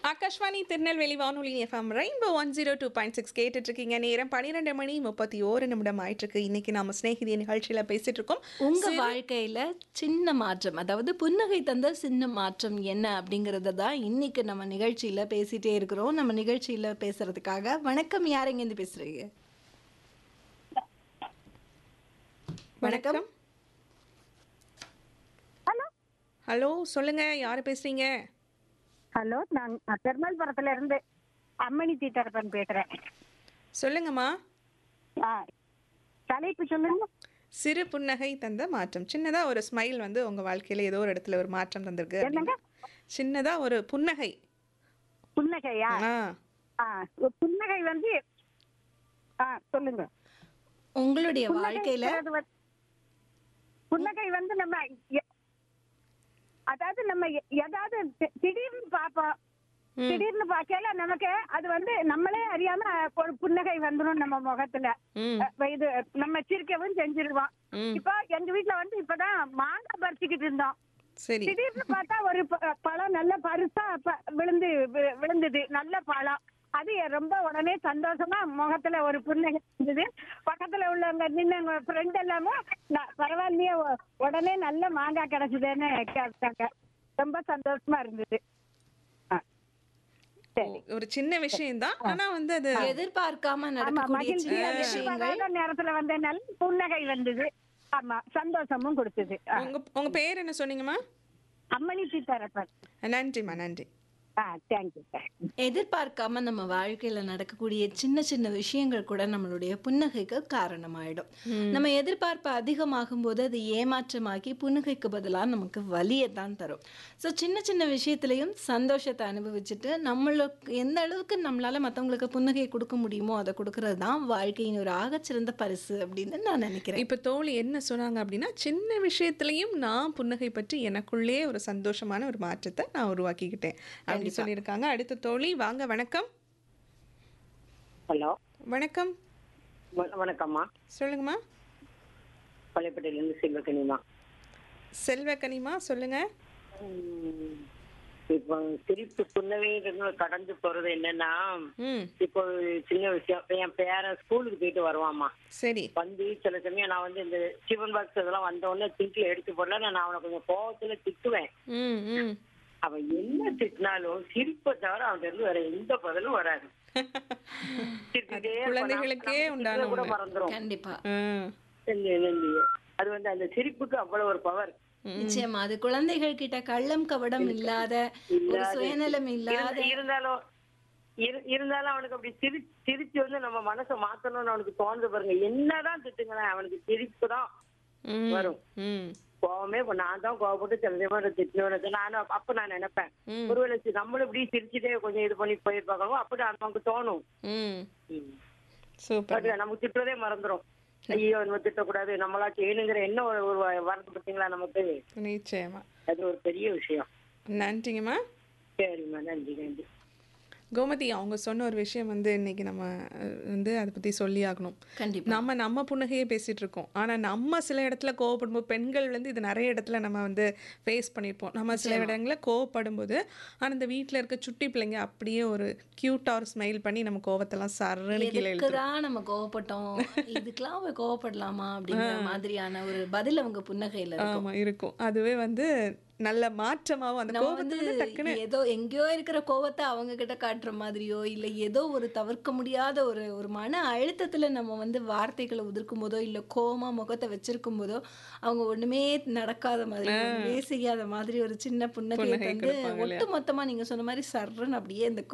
ஆகாஷ்வாணி திருநெல்வேலி வானொலி FM rainbow one zero two point six கேட்டுட்டு இருக்கீங்க நேரம் பன்னிரெண்டு மணி முப்பத்தி ஓரு நிமிடம் ஆயிட்டு இருக்கு இன்னைக்கு நாம சிநேகிதி நிகழ்ச்சியில பேசிட்டு இருக்கோம் உங்க வாழ்க்கையில சின்ன மாற்றம் அதாவது புன்னகை தந்த சின்ன மாற்றம் என்ன அப்படிங்கறத தான் இன்னைக்கு நம்ம நிகழ்ச்சியில பேசிட்டே இருக்கிறோம் நம்ம நிகழ்ச்சியில பேசுறதுக்காக வணக்கம் யாருங்க இருந்து பேசுறீங்க வணக்கம் ஹலோ ஹலோ சொல்லுங்க யாரு பேசுறீங்க ஹலோ நான் நான் பெருமாள்புரத்துல இருந்து அம்மணி தீட்டரப்பன் பேசுறேன் சொல்லுங்கம்மா ஆ தலைப்பு சொல்லுங்க சிறு புன்னகை தந்த மாற்றம் சின்னதா ஒரு ஸ்மைல் வந்து உங்க வாழ்க்கையில ஏதோ ஒரு இடத்துல ஒரு மாற்றம் தந்திருக்கு என்னங்க அப்படின்னா. சின்னதா ஒரு புன்னகை புன்னகையா ஆ ஆ ஒரு புன்னகை வந்து ஆ சொல்லுங்க உங்களுடைய வாழ்க்கையில புன்னகைங்கிறது வந்து- புன்னகை வந்து நம்ம எ- அதாவது நம்ம எ- எதாவது தி- திடீர்னு பார்ப்போம் ம். திடீர்னு பார்க்கல நமக்கு அது வந்து நம்மளே அறியாம ஒரு புன்னகை வந்துடும் நம்ம முகத்துல ம் அஹ் இது நம்ம சிரிக்கவும் செஞ்சிருவோம் ம் இப்போ எங்க வீட்ல வந்து இப்பதான் மாங்காய் பறிச்சுக்கிட்டு இருந்தோம் சரி திடீர்னு பார்த்தா ஒரு ப- பழம் நல்ல பருசா ப- விழுந்து வி- விழுந்தது நல்ல பழம் அது ரொம்ப உடனே சந்தோஷமா முகத்துல ஒரு புன்னகை இருந்தது பக்கத்துல உள்ளவங்க நின்னவங்க ஃப்ரெண்ட் எல்லாமே "ந- பரவாயில்லையே உ- உடனே நல்ல மாங்காய் கிடைச்சதுன்னு கேட்டாங்க ரொம்ப சந்தோஷமா இருந்தது ஆ. சரி ஒரு சின்ன விஷயம்தான் ஆனா வந்து அது எதிர்பார்க்காம ஆமா நடக்கக்கூடிய மகிழ்ச்சி சின்ன அது விஷயங்கள் எதிர்பாராத நேரத்துல வந்த நல்ல புன்னகை வந்தது ஆமா சந்தோஷமும் கொடுத்தது ஆ. உங்க உங்க பேர் என்ன சொன்னீங்கம்மா அம்மணி சீதாரப்பன் நன்றிம்மா நன்றி ஆ தேங்க்யூ தேங்க்யூ எதிர்பார்க்காம நம்ம வாழ்க்கையில நடக்கக்கூடிய சின்ன சின்ன விஷயங்கள் கூட நம்மளுடைய புன்னகைக்கு காரணமாயிடும் நம்ம எதிர்பார்ப்பு அதிகமாகும் போது அது ஏமாற்றமாக்கி புன்னகைக்கு பதிலாக நமக்கு வலியை தான் தரும் ஸோ சின்ன சின்ன விஷயத்துலையும் சந்தோஷத்தை அனுபவிச்சுட்டு நம்மளுக்கு எந்த அளவுக்கு நம்மளால மற்றவங்களுக்கு புன்னகையை கொடுக்க முடியுமோ அதை கொடுக்கறது தான் வாழ்க்கையின் ஒரு ஆகச்சிறந்த பரிசு அப்படின்னு நான் நினைக்கிறேன் இப்ப தோழி என்ன சொன்னாங்க அப்படின்னா சின்ன விஷயத்திலையும் நான் புன்னகை பற்றி எனக்குள்ளே ஒரு சந்தோஷமான ஒரு மாற்றத்தை நான் உருவாக்கிக்கிட்டேன் அப்படி சொல்லியிருக்காங்க அடுத்த தோழி வாங்க வணக்கம் ஹலோ வணக்கம் வ- வணக்கம்மா சொல்லுங்கம்மா பள்ளிப்பட்டியிலேருந்து செல்வக்கனிமா செல்வக்கனிமா சொல்லுங்க உம், இப்போ சிரிப்பு புன்னவைன்றது கடந்து போறது என்னன்னா ம் இப்போ ஒரு சின்ன விஷயம் என் பேரன் ஸ்கூலுக்கு போயிட்டு வருவாம்மா சரி வந்து சில சமயம் நான் வந்து இந்த சிவன் பாக்ஸ் இதெல்லாம் வந்த உடனே திங்கில் எடுத்து போடல நான் அவனை கொஞ்சம் கோவத்துல திட்டுவேன் ம் ம் அவன் என்ன திட்டினாலும் சிரிப்பை தவிர அவன்கிட்ட இருந்து வேற எந்த பதிலும் வராது சிரிச்சுட்டே இருப்பான். குழந்தைகளுக்கே நம்ம உண்டான திட்டுறத கூட ஒண்ணு. மறந்துரும் கண்டிப்பா ம் நன்றி, நன்றி. அது வந்து அந்த சிரிப்புக்கு அவ்வளவு ஒரு பவர் நிச்சயமா அது குழந்தைகள் கிட்ட கள்ளம் கவடம் இல்லாத ஒரு இல்லாத- சுயநலம் இல்லாத இருந்த- இருந்தாலும் இரு- இருந்தாலும் அவனுக்கு அப்படி சிரி சிரிச்சு வந்து நம்ம மனசை மாத்தணும்னு அவனுக்கு தோணுது பாருங்க என்னதான் திட்டுங்களேன் அவனுக்கு சிரிப்பு தான் ம் வரும். ம் கோவமே இப்ப நான் தான் கோவப்பட்டு சில நேரம் திட்டினவனுக்கு நானும் அப்ப நான் நினைப்பேன் ம். ஒருவேளை சி- நம்மளும் இப்படி சிரிச்சுட்டே கொஞ்சம் இது பண்ணி போயிருப்பாங்க அப்படி நமக்கு தோணும் ம் ம். சூப்பர் பட் நமக்கு திட்டுறதே மறந்துரும் ஐயோ நம்ம திட்டக்கூடாது நம்மளா செய்யணுங்கிற என்ன ஒரு ஒரு வரது பார்த்தீங்களா நமக்கு நிச்சயமா அது ஒரு பெரிய விஷயம் நன்றிங்கம்மா சரிம்மா நன்றி நன்றி கோமதி அவங்க சொன்ன ஒரு விஷயம் வந்து இன்னைக்கு நம்ம அஹ், வந்து அதை பத்தி சொல்லி ஆகணும் கண்டிப்பா நம்ம நம்ம புன்னகையே பேசிட்டு இருக்கோம் ஆனா நம்ம சில இடத்துல கோவப்படும்போது பெண்கள் வந்து இது நிறைய இடத்துல நம்ம வந்து ஃபேஸ் பண்ணியிருப்போம் நம்ம சில இடங்களில் கோவப்படும் போது ஆனா இந்த வீட்ல இருக்க சுட்டி பிள்ளைங்க அப்படியே ஒரு கியூட்டா ஒரு ஸ்மைல் பண்ணி நம்ம கோவத்தெல்லாம் சரன்னு கீழே இழுத்துரும். எதுக்குதான் நம்ம கோவப்பட்டோம் இதுக்கெல்லாம் அவ கோவப்படலாமா அப்படிங்கிற மாதிரியான ஒரு பதில் அவங்க புன்னகையில இருக்கும் ஆமா இருக்கும் அதுவே வந்து நல்ல மாற்றமாவும் அந்த நம்ம கோபத்தை வந்து வந்து டக்குன்னு ஏதோ எங்கேயோ இருக்கிற கோவத்தை அவங்க கிட்ட காட்டுற மாதிரியோ இல்ல ஏதோ ஒரு தவிர்க்க முடியாத ஒரு ஒரு மன அழுத்தத்துல நம்ம வந்து வார்த்தைகளை உதிர்க்கும் போதோ இல்ல கோவமா முகத்தை வச்சிருக்கும் போதோ அவங்க ஒண்ணுமே நடக்காத மாதிரி ஒண்ணுமே செய்யாத மாதிரி ஒரு சின்ன புன்னகையை புன்னகை வந்து கொடுப்பாங்க இல்லையா? ஒட்டு மொத்தமா நீங்க சொன்ன மாதிரி சர்றன்னு அப்படியே இந்த